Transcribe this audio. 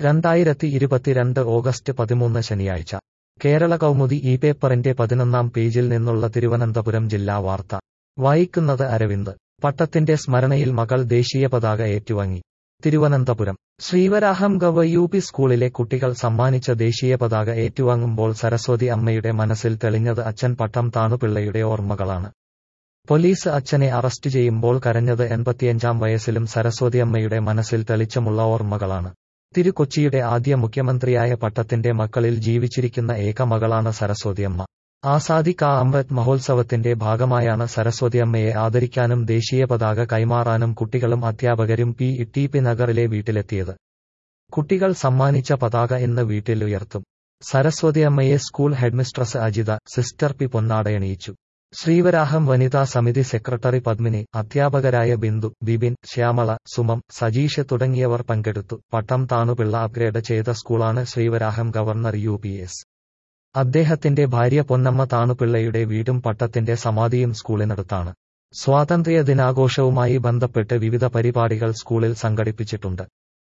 രണ്ടായിരത്തി ഇരുപത്തിരണ്ട് ഓഗസ്റ്റ് പതിമൂന്ന് ശനിയാഴ്ച കേരള കൗമുദി ഈ പേപ്പറിന്റെ പതിനൊന്നാം പേജിൽ നിന്നുള്ള തിരുവനന്തപുരം ജില്ലാ വാർത്ത വായിക്കുന്നത് അരവിന്ദ് പട്ടത്തിന്റെ സ്മരണയിൽ മകൾ ദേശീയ പതാക ഏറ്റുവാങ്ങി തിരുവനന്തപുരം ശ്രീവരാഹം ഗവ യു പി സ്കൂളിലെ കുട്ടികൾ സമ്മാനിച്ച ദേശീയ പതാക ഏറ്റുവാങ്ങുമ്പോൾ സരസ്വതി അമ്മയുടെ മനസ്സിൽ തെളിഞ്ഞത് അച്ഛൻ പട്ടം താണുപിള്ളയുടെ ഓർമ്മകളാണ് പോലീസ് അച്ഛനെ അറസ്റ്റ് ചെയ്യുമ്പോൾ കരഞ്ഞത് എൺപത്തിയഞ്ചാം വയസ്സിലും സരസ്വതി അമ്മയുടെ മനസ്സിൽ തെളിച്ചമുള്ള ഓർമ്മകളാണ് തിരുക്കൊച്ചിയുടെ ആദ്യ മുഖ്യമന്ത്രിയായ പട്ടത്തിന്റെ മക്കളിൽ ജീവിച്ചിരിക്കുന്ന ഏക മകളാണ് സരസ്വതിയമ്മ ആസാദി കാ അമൃത് മഹോത്സവത്തിന്റെ ഭാഗമായാണ് സരസ്വതിയമ്മയെ ആദരിക്കാനും ദേശീയ പതാക കൈമാറാനും കുട്ടികളും അധ്യാപകരും പി ടി പി നഗറിലെ വീട്ടിലെത്തിയത് കുട്ടികൾ സമ്മാനിച്ച പതാക ഇന്ന് വീട്ടിൽ ഉയർത്തും സരസ്വതിയമ്മയെ school headmistress Ajitha sister P പൊന്നാടയണിയിച്ചു ശ്രീവരാഹം വനിതാ സമിതി സെക്രട്ടറി പത്മിനി അധ്യാപകരായ ബിന്ദു ബിബിൻ ശ്യാമള സുമം സജീഷ് തുടങ്ങിയവർ പങ്കെടുത്തു പട്ടം താണുപിള്ള അപ്ഗ്രേഡ് ചെയ്ത സ്കൂളാണ് Srivaraham government U P S അദ്ദേഹത്തിന്റെ ഭാര്യ പൊന്നമ്മ താണുപിള്ളയുടെ വീടും പട്ടത്തിന്റെ സമാധിയും സ്കൂളിനടുത്താണ് സ്വാതന്ത്ര്യ ദിനാഘോഷവുമായി ബന്ധപ്പെട്ട് വിവിധ പരിപാടികൾ സ്കൂളിൽ സംഘടിപ്പിച്ചിട്ടുണ്ട്